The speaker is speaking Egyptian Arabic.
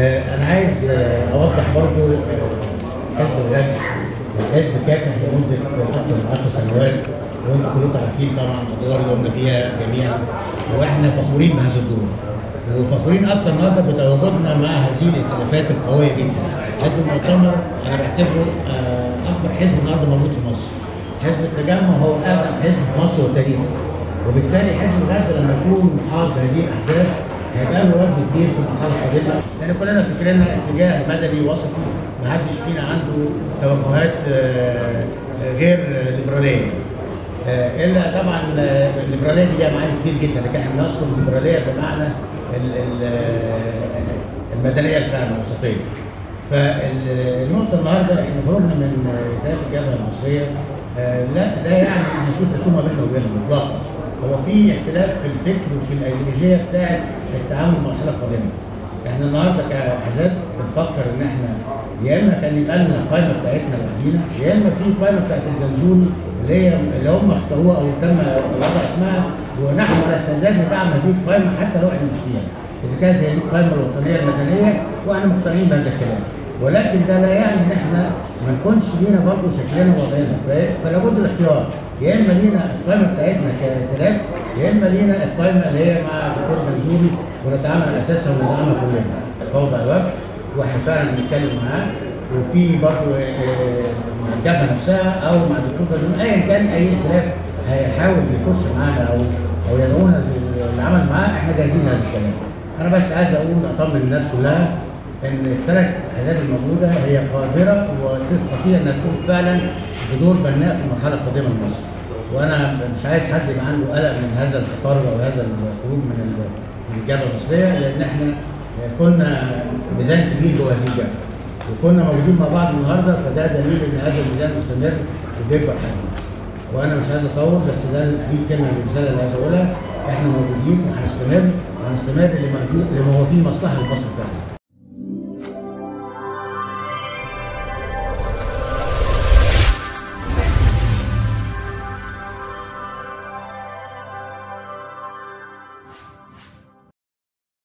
آه، انا عايز آه، اوضح برضو آه، حزب الغد حزب كافح لمده اكثر من 10 سنوات وانتم كلكم عارفين طبعا الادوار اللي قمنا بيها جميعا واحنا فخورين بهذا الدور وفخورين اكتر النهارده بتواجدنا مع هذه الائتلافات القويه جدا حزب المؤتمر انا بعتبره آه، اكبر حزب النهارده موجود في مصر حزب التجمع هو اقدم حزب في مصر وتاريخه وبالتالي حزب الغزه لما يكون حاضر هذه الاحزاب هيبقى له وزن كبير في المرحله القادمه لان كلنا فكرنا اتجاه مدني وسطي ما حدش فينا عنده توجهات آه، آه، غير ليبراليه آه، الا طبعا آه، الليبراليه دي ليها معاني كتير جدا لكن احنا بنذكر الليبراليه بمعنى ال- ال- آه، المدنيه الفعلا الوسطيه فالنقطه النهارده احنا خرجنا من ائتلاف الجبهه المصريه آه، لا لا يعني ان في خصومه بيننا وبينهم اطلاقا هو في اختلاف في الفكر وفي الايديولوجيه بتاعت التعامل مع المرحله القادمه احنا النهارده كاحزاب بنفكر ان احنا يا اما كان يبقى لنا القائمه بتاعتنا لوحدينا يا اما في القائمه بتاعت الجنزوري اللي هي اللي هم اختاروها او تم وضع اسمها ونحن على استعداد ندعم هذه القائمه حتى لو احنا مش فيها اذا كانت هي دي القائمه الوطنيه المدنيه واحنا مقتنعين بهذا الكلام ولكن ده لا يعني ان احنا ما نكونش لينا برضه شكلنا ووضعنا ف- فلا بد الاختيار يا اما لينا القائمه بتاعتنا كائتلاف يا اما لينا القائمه اللي هي مع الدكتور منزوري ونتعامل على اساسها وندعمها كلنا فوضى الوفد واحنا فعلا بنتكلم معاه وفي برضه آه، مع الجبهه نفسها او مع الدكتور منزوري ايا كان اي ائتلاف هيحاول يخش معانا او او يدعونا للعمل معاه احنا جاهزين لهذا الكلام. انا بس عايز اقول اطمن الناس كلها ان الثلاث احزاب الموجوده هي قادره وتستطيع انها تكون فعلا بدور بناء في المرحله القادمه لمصر. وانا مش عايز حد يبقى عنده قلق من هذا التقرر او هذا الخروج من ال- من الجبهه المصريه لان احنا كنا ميزان كبير جوه هذه الجبهه. وكنا موجودين مع بعض النهارده فده دليل ان هذا الميزان مستمر وبيكبر حجمه. وانا مش عايز اطول بس ده دي الكلمه الرساله اللي عايز اقولها احنا موجودين وهنستمر وهنستمر لما لما هو فيه مصلحه لمصر فعلا.